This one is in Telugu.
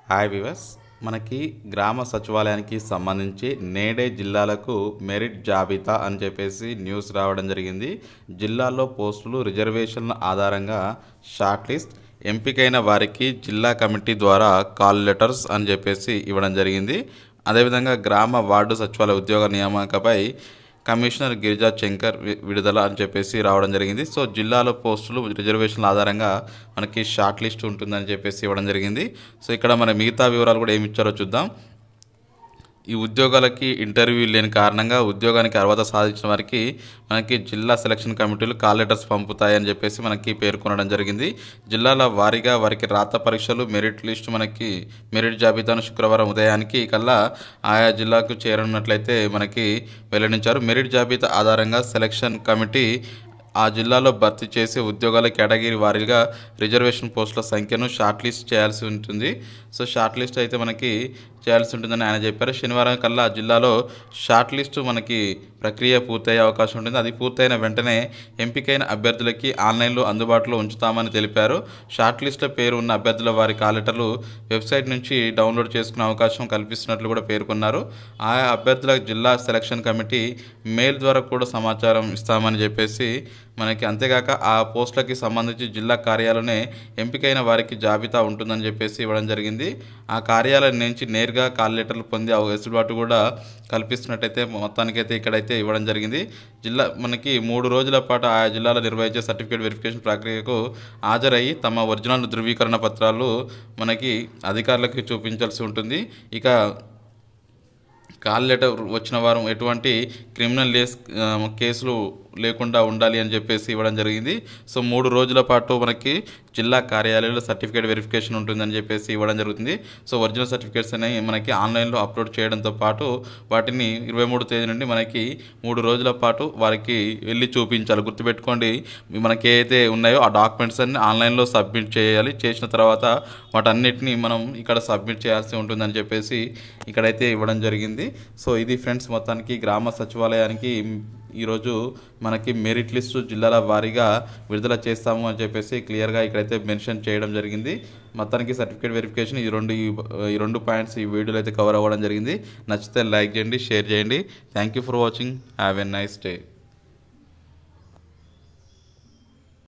హాయ్ వివస్ మనకి గ్రామ సచివాలయానికి సంబంధించి నేడే జిల్లాలకు మెరిట్ జాబితా అని చెప్పేసి న్యూస్ రావడం జరిగింది జిల్లాల్లో పోస్టులు రిజర్వేషన్ల ఆధారంగా షార్ట్ లిస్ట్ ఎంపికైన వారికి జిల్లా కమిటీ ద్వారా కాల్ లెటర్స్ అని చెప్పేసి ఇవ్వడం జరిగింది అదేవిధంగా గ్రామ వార్డు సచివాలయ ఉద్యోగ నియామకపై కమిషనర్ గిరిజా శంకర్ వి- విడుదల అని చెప్పేసి రావడం జరిగింది సో జిల్లాలో పోస్టులు రిజర్వేషన్ల ఆధారంగా మనకి షార్ట్ లిస్ట్ ఉంటుందని చెప్పేసి ఇవ్వడం జరిగింది సో ఇక్కడ మన మిగతా వివరాలు కూడా ఏమి ఇచ్చారో చూద్దాం ఈ ఉద్యోగాలకి ఇంటర్వ్యూ లేని కారణంగా ఉద్యోగానికి అర్హత సాధించిన వారికి మనకి జిల్లా సెలక్షన్ కమిటీలు కాల్ లెటర్స్ పంపుతాయని చెప్పేసి మనకి పేర్కొనడం జరిగింది జిల్లాల వారీగా వారికి రాత పరీక్షలు మెరిట్ లిస్ట్ మనకి మెరిట్ జాబితాను శుక్రవారం ఉదయానికి కల్లా ఆయా జిల్లాకు చేరనున్నట్లయితే మనకి వెల్లడించారు మెరిట్ జాబితా ఆధారంగా సెలక్షన్ కమిటీ ఆ జిల్లాలో భర్తీ చేసే ఉద్యోగాల కేటగిరీ వారీగా రిజర్వేషన్ పోస్టుల సంఖ్యను షార్ట్ లిస్ట్ చేయాల్సి ఉంటుంది సో షార్ట్ లిస్ట్ అయితే మనకి చేయాల్సి ఉంటుందని ఆయన చెప్పారు శనివారం కల్లా ఆ జిల్లాలో షార్ట్ లిస్టు మనకి ప్రక్రియ పూర్తయ్యే అవకాశం ఉంటుంది అది పూర్తయిన వెంటనే ఎంపికైన అభ్యర్థులకి ఆన్లైన్లో అందుబాటులో ఉంచుతామని తెలిపారు షార్ట్ లిస్ట్లో పేరు ఉన్న అభ్యర్థుల వారి కాలెటర్లు వెబ్సైట్ నుంచి డౌన్లోడ్ చేసుకునే అవకాశం కల్పిస్తున్నట్లు కూడా పేర్కొన్నారు ఆయా అభ్యర్థుల జిల్లా సెలక్షన్ కమిటీ మెయిల్ ద్వారా కూడా సమాచారం ఇస్తామని చెప్పేసి మనకి అంతేగాక ఆ పోస్టులకి సంబంధించి జిల్లా కార్యాలయనే ఎంపికైన వారికి జాబితా ఉంటుందని చెప్పేసి ఇవ్వడం జరిగింది ఆ కార్యాలయం నుంచి నేరుగా కాల్ లెటర్లు పొందే అవ- వెసులుబాటు కూడా కల్పిస్తున్నట్టయితే మొత్తానికైతే ఇక్కడైతే ఇవ్వడం జరిగింది జిల్లా మనకి మూడు రోజుల పాటు ఆయా జిల్లాలో నిర్వహించే సర్టిఫికేట్ వెరిఫికేషన్ ప్రక్రియకు హాజరయ్యి తమ ఒరిజినల్ ధృవీకరణ పత్రాలు మనకి అధికారులకు చూపించాల్సి ఉంటుంది ఇక కాల్ లెటర్ వచ్చిన వారం ఎటువంటి క్రిమినల్ లేస్ ఆ, కేసులు లేకుండా ఉండాలి అని చెప్పేసి ఇవ్వడం జరిగింది సో మూడు రోజుల పాటు మనకి జిల్లా కార్యాలయంలో సర్టిఫికేట్ వెరిఫికేషన్ ఉంటుందని చెప్పేసి ఇవ్వడం జరుగుతుంది సో ఒరిజినల్ సర్టిఫికేట్స్ అనేవి మనకి ఆన్లైన్లో అప్లోడ్ చేయడంతో పాటు వాటిని ఇరవై మూడు తేదీ నుండి మనకి మూడు రోజుల పాటు వారికి వెళ్ళి చూపించాలి గుర్తుపెట్టుకోండి మనకి ఏదైతే ఉన్నాయో ఆ డాక్యుమెంట్స్ అన్ని ఆన్లైన్లో సబ్మిట్ చేయాలి చేసిన తర్వాత వాటన్నిటిని మనం ఇక్కడ సబ్మిట్ చేయాల్సి ఉంటుందని చెప్పేసి ఇక్కడైతే ఇవ్వడం జరిగింది సో ఇది ఫ్రెండ్స్ మొత్తానికి గ్రామ సచివాలయానికి ఈరోజు మనకి మెరిట్ లిస్టు జిల్లాల వారీగా విడుదల చేస్తాము అని చెప్పేసి క్లియర్గా ఇక్కడైతే మెన్షన్ చేయడం జరిగింది మొత్తానికి సర్టిఫికేట్ వెరిఫికేషన్ ఈ రెండు ఈ రెండు పాయింట్స్ ఈ వీడియోలో అయితే కవర్ అవ్వడం జరిగింది నచ్చితే లైక్ చేయండి షేర్ చేయండి thank you for watching have a nice day